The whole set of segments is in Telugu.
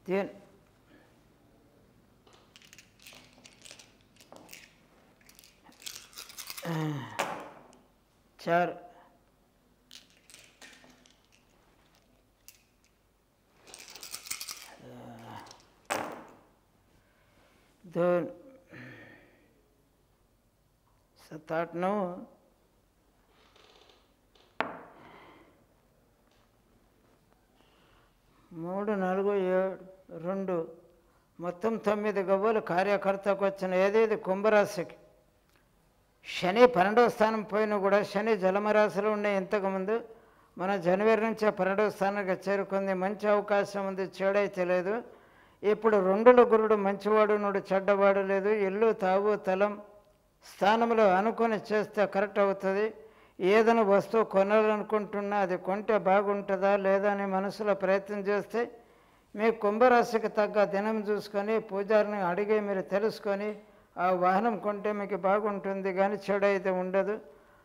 तीन चार दोन सात आठ नऊ మూడు నాలుగు ఏడు రెండు మొత్తం తొమ్మిది గవ్వలు కార్యకర్తకు వచ్చిన ఏదేది కుంభరాశికి శని పన్నెండవ స్థానం పోయినా కూడా శని జలమరాశిలో ఉండే ఇంతకుముందు మన జనవరి నుంచి ఆ పన్నెండవ స్థానానికి చేరుకుంది మంచి అవకాశం ఉంది చెడైతే లేదు ఇప్పుడు రెండుల గురుడు మంచివాడు నుడు చెడ్డవాడు లేదు ఇల్లు తావు తలం స్థానంలో అనుకొని చేస్తే కరెక్ట్ అవుతుంది ఏదైనా వస్తువు కొనాలనుకుంటున్నా అది కొంటే బాగుంటుందా లేదా అని మనసులో ప్రయత్నం చేస్తే మీ కుంభరాశికి తగ్గ దినం చూసుకొని పూజారిని అడిగి మీరు తెలుసుకొని ఆ వాహనం కొంటే మీకు బాగుంటుంది కానీ చెడు అయితే ఉండదు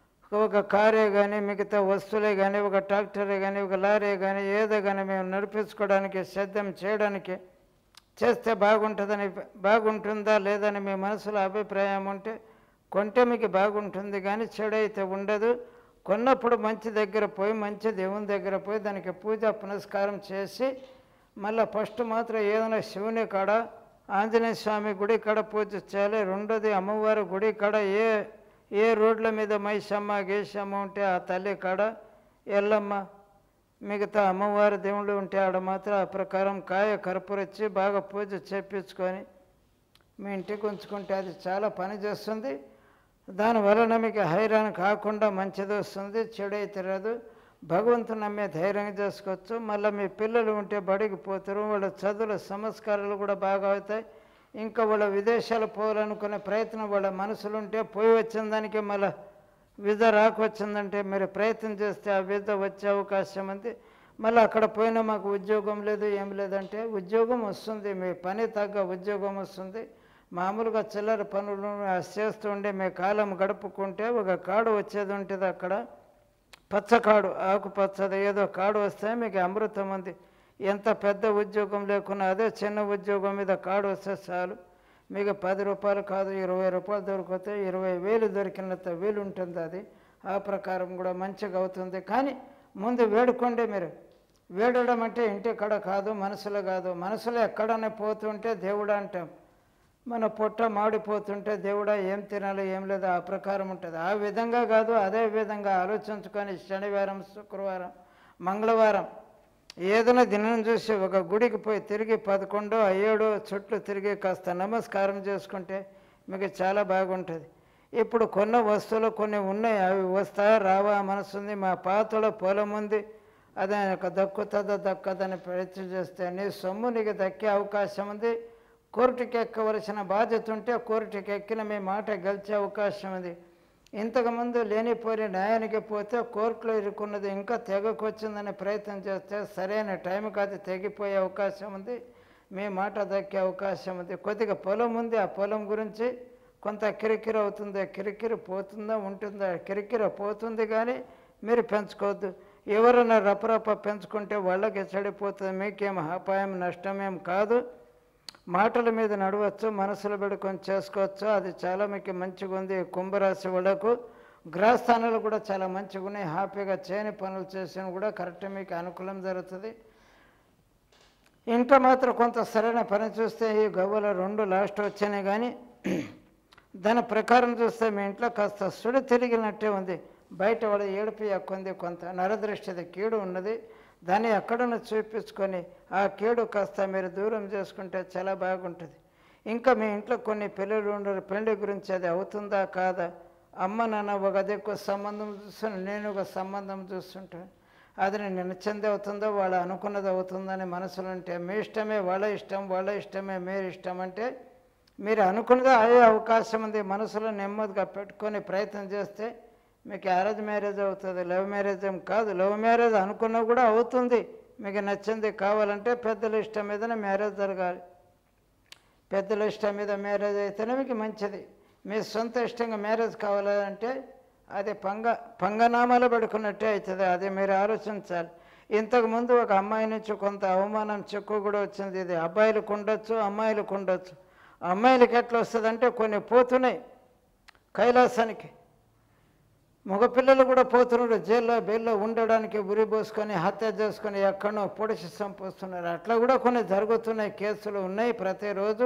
ఒక కారే కానీ మిగతా వస్తువులే కానీ ఒక ట్రాక్టరే కానీ ఒక లారీ కానీ ఏదో కానీ మేము నడిపించుకోవడానికి సిద్ధం చేయడానికి చేస్తే బాగుంటుందని బాగుంటుందా లేదని మీ మనసులో అభిప్రాయం ఉంటే కొంటే మీకు బాగుంటుంది కానీ చెడు అయితే ఉండదు కొన్నప్పుడు మంచి దగ్గర పోయి మంచి దేవుని దగ్గర పోయి దానికి పూజ పునస్కారం చేసి మళ్ళీ ఫస్ట్ మాత్రం ఏదైనా శివుని కాడ ఆంజనేయ స్వామి గుడి కాడ పూజ చేయాలి రెండోది అమ్మవారి గుడి కాడ ఏ ఏ రోడ్ల మీద మైసమ్మ గేసమ్మ ఉంటే ఆ తల్లి కాడ ఎల్లమ్మ మిగతా అమ్మవారి దేవుళ్ళు ఉంటే ఆడ మాత్రం ఆ ప్రకారం కాయ కర్పూరచ్చి బాగా పూజ చేపించుకొని మీ ఇంటికి ఉంచుకుంటే అది చాలా పని చేస్తుంది దాని వలన మీకు హైరాణ కాకుండా మంచిది వస్తుంది చెడు అయితే రాదు భగవంతుని నమ్మే ధైర్యంగా చేసుకోవచ్చు మళ్ళీ మీ పిల్లలు ఉంటే బడికి పోతారు వాళ్ళ చదువుల సంస్కారాలు కూడా బాగా అవుతాయి ఇంకా వాళ్ళ విదేశాలు పోవాలనుకునే ప్రయత్నం వాళ్ళ మనసులు ఉంటే పోయి వచ్చిన దానికి మళ్ళీ విజ రాకొచ్చిందంటే మీరు ప్రయత్నం చేస్తే ఆ విజ వచ్చే అవకాశం ఉంది మళ్ళీ అక్కడ పోయినా మాకు ఉద్యోగం లేదు ఏం లేదంటే ఉద్యోగం వస్తుంది మీ పని తగ్గ ఉద్యోగం వస్తుంది మామూలుగా చిల్లర పనులు చేస్తూ ఉండే మీ కాలం గడుపుకుంటే ఒక కాడు వచ్చేది ఉంటుంది అక్కడ పచ్చకాడు ఆకుపచ్చది ఏదో కాడు వస్తే మీకు అమృతం ఉంది ఎంత పెద్ద ఉద్యోగం లేకున్నా అదే చిన్న ఉద్యోగం మీద కాడు వస్తే చాలు మీకు పది రూపాయలు కాదు ఇరవై రూపాయలు దొరికితే ఇరవై వేలు దొరికినంత వీలు ఉంటుంది అది ఆ ప్రకారం కూడా మంచిగా అవుతుంది కానీ ముందు వేడుకోండి మీరు వేడడం అంటే ఇంటి కడ కాదు మనసులో కాదు మనసులో ఎక్కడనే పోతుంటే దేవుడు అంటాం మన పొట్ట మాడిపోతుంటే దేవుడా ఏం తినాలి ఏం లేదు ఆ ప్రకారం ఉంటుంది ఆ విధంగా కాదు అదే విధంగా ఆలోచించుకొని శనివారం శుక్రవారం మంగళవారం ఏదైనా దినం చూసి ఒక గుడికి పోయి తిరిగి పదకొండో ఏడో చుట్లు తిరిగి కాస్త నమస్కారం చేసుకుంటే మీకు చాలా బాగుంటుంది ఇప్పుడు కొన్న వస్తువులు కొన్ని ఉన్నాయి అవి వస్తాయా రావా మనసుంది మా పాతలో పొలం ఉంది అదే ఒక దక్కుతుందా దక్కదని ప్రయత్నం చేస్తే నీ సొమ్ము నీకు దక్కే అవకాశం ఉంది కోర్టుకి ఎక్కవలసిన బాధ్యత ఉంటే కోర్టుకి ఎక్కిన మీ మాట గెలిచే అవకాశం ఉంది ఇంతకుముందు లేనిపోయిన న్యాయానికి పోతే కోర్టులో ఇరుక్కున్నది ఇంకా తెగకొచ్చిందని ప్రయత్నం చేస్తే సరైన టైంకి అది తెగిపోయే అవకాశం ఉంది మీ మాట దక్కే అవకాశం ఉంది కొద్దిగా పొలం ఉంది ఆ పొలం గురించి కొంత కిరికిర అవుతుంది కిరికిర పోతుందా ఉంటుందా కిరికిర పోతుంది కానీ మీరు పెంచుకోవద్దు ఎవరైనా రపరప పెంచుకుంటే వాళ్ళకి చెడిపోతుంది మీకేం అపాయం నష్టమేం కాదు మాటల మీద నడవచ్చు మనసులో పెట్టుకొని చేసుకోవచ్చు అది చాలా మీకు మంచిగా ఉంది కుంభరాశి వాళ్ళకు గ్రహస్థానాలు కూడా చాలా మంచిగా ఉన్నాయి హ్యాపీగా చేయని పనులు చేసిన కూడా కరెక్ట్ మీకు అనుకూలం జరుగుతుంది ఇంట్లో మాత్రం కొంత సరైన పని చూస్తే ఈ గవ్వల రెండు లాస్ట్ వచ్చినాయి కానీ దాని ప్రకారం చూస్తే మీ ఇంట్లో కాస్త సుడి తిరిగినట్టే ఉంది బయట వాడు ఏడుపు ఎక్కుంది కొంత నరదృష్టిది కీడు ఉన్నది దాన్ని ఎక్కడన్నా చూపించుకొని ఆ కీడు కాస్త మీరు దూరం చేసుకుంటే చాలా బాగుంటుంది ఇంకా మీ ఇంట్లో కొన్ని పిల్లలు ఉండరు పెళ్లి గురించి అది అవుతుందా కాదా అమ్మ నాన్న ఒక దిక్కు సంబంధం చూస్తాను నేను ఒక సంబంధం చూస్తుంటాను అది నేను నచ్చింది అవుతుందో వాళ్ళు అనుకున్నది అవుతుందని మనసులో ఉంటే మీ ఇష్టమే వాళ్ళ ఇష్టం వాళ్ళ ఇష్టమే మీరు ఇష్టం అంటే మీరు అనుకున్నది అయ్యే అవకాశం ఉంది మనసులో నెమ్మదిగా పెట్టుకొని ప్రయత్నం చేస్తే మీకు అరేంజ్ మ్యారేజ్ అవుతుంది లవ్ మ్యారేజ్ ఏం కాదు లవ్ మ్యారేజ్ అనుకున్నా కూడా అవుతుంది మీకు నచ్చింది కావాలంటే పెద్దల ఇష్టం మీదనే మ్యారేజ్ జరగాలి పెద్దల ఇష్టం మీద మ్యారేజ్ అయితేనే మీకు మంచిది మీ సొంత ఇష్టంగా మ్యారేజ్ కావాలంటే అది పంగ పంగనామాలు పెడుకున్నట్టే అవుతుంది అది మీరు ఆలోచించాలి ఇంతకుముందు ఒక అమ్మాయి నుంచి కొంత అవమానం చెక్కు కూడా వచ్చింది ఇది అబ్బాయిలకు ఉండొచ్చు అమ్మాయిలకు ఉండొచ్చు అమ్మాయిలకి ఎట్లా వస్తుందంటే కొన్ని పోతున్నాయి కైలాసానికి మగపిల్లలు కూడా పోతున్నారు జైల్లో బెయిల్లో ఉండడానికి ఉరి పోసుకొని హత్య చేసుకొని ఎక్కడో పొడిచి చంపొస్తున్నారు అట్లా కూడా కొన్ని జరుగుతున్నాయి కేసులు ఉన్నాయి ప్రతిరోజు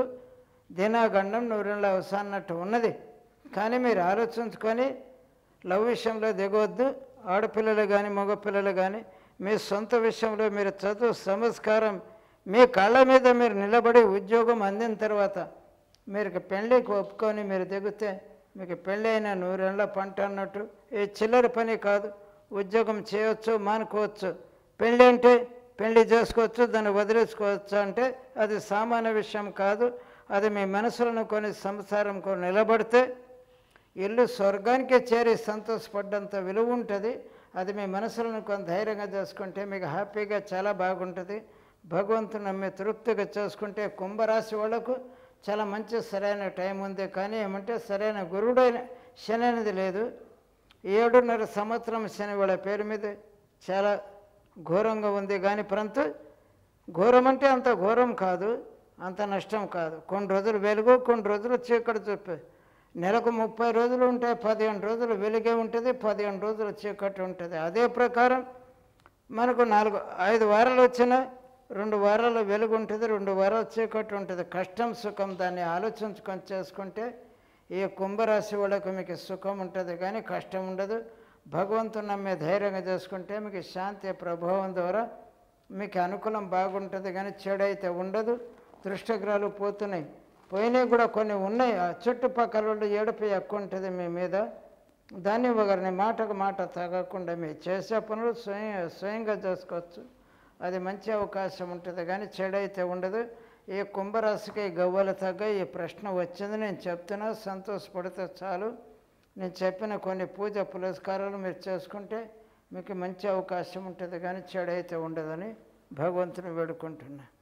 దినాగండం నూరెళ్ళ అవసరన్నట్టు ఉన్నది కానీ మీరు ఆలోచించుకొని లవ్ విషయంలో దిగవద్దు ఆడపిల్లలు కానీ మగపిల్లలు కానీ మీ సొంత విషయంలో మీరు చదువు సంస్కారం మీ కాళ్ళ మీద మీరు నిలబడి ఉద్యోగం అందిన తర్వాత మీరు పెళ్ళికి ఒప్పుకొని మీరు దిగితే మీకు పెళ్ళి అయిన నూరేళ్ళ పంట అన్నట్టు ఈ చిల్లర పని కాదు ఉద్యోగం చేయొచ్చు మానుకోవచ్చు పెళ్ళి అంటే పెళ్లి చేసుకోవచ్చు దాన్ని వదిలేసుకోవచ్చు అంటే అది సామాన్య విషయం కాదు అది మీ మనసులను కొని సంసారం కొని నిలబడితే ఇల్లు స్వర్గానికే చేరి సంతోషపడ్డంత విలువ ఉంటుంది అది మీ మనసులను కొంత ధైర్యంగా చేసుకుంటే మీకు హ్యాపీగా చాలా బాగుంటుంది భగవంతుని నమ్మి తృప్తిగా చేసుకుంటే కుంభరాశి వాళ్ళకు చాలా మంచి సరైన టైం ఉంది కానీ ఏమంటే సరైన గురుడైన శని అనేది లేదు ఏడున్నర సంవత్సరం శని వాళ్ళ పేరు మీద చాలా ఘోరంగా ఉంది కానీ పరంతు ఘోరం అంటే అంత ఘోరం కాదు అంత నష్టం కాదు కొన్ని రోజులు వెలుగు కొన్ని రోజులు చీకటి చూపే నెలకు ముప్పై రోజులు ఉంటాయి పదిహేను రోజులు వెలుగే ఉంటుంది పదిహేను రోజులు చీకటి ఉంటుంది అదే ప్రకారం మనకు నాలుగు ఐదు వారాలు వచ్చిన రెండు వారాలు వెలుగు ఉంటుంది రెండు వారాలు చీకటి ఉంటుంది కష్టం సుఖం దాన్ని ఆలోచించుకొని చేసుకుంటే ఈ కుంభరాశి వాళ్ళకు మీకు సుఖం ఉంటుంది కానీ కష్టం ఉండదు భగవంతుని నమ్మే ధైర్యంగా చేసుకుంటే మీకు శాంతి ప్రభావం ద్వారా మీకు అనుకూలం బాగుంటుంది కానీ చెడు అయితే ఉండదు దృష్టగ్రహాలు పోతున్నాయి పోయినాయి కూడా కొన్ని ఉన్నాయి ఆ చుట్టుపక్కల వాళ్ళు ఏడుపు ఎక్కువ ఉంటుంది మీ మీద దాన్ని ఒకరిని మాటకు మాట తగ్గకుండా మీరు చేసే పనులు స్వయం స్వయంగా చేసుకోవచ్చు అది మంచి అవకాశం ఉంటుంది కానీ చెడు అయితే ఉండదు ఈ కుంభరాశికి గవ్వలు తగ్గ ఈ ప్రశ్న వచ్చింది నేను చెప్తున్నా సంతోషపడితే చాలు నేను చెప్పిన కొన్ని పూజ పురస్కారాలు మీరు చేసుకుంటే మీకు మంచి అవకాశం ఉంటుంది కానీ చెడు అయితే ఉండదని భగవంతుని వేడుకుంటున్నా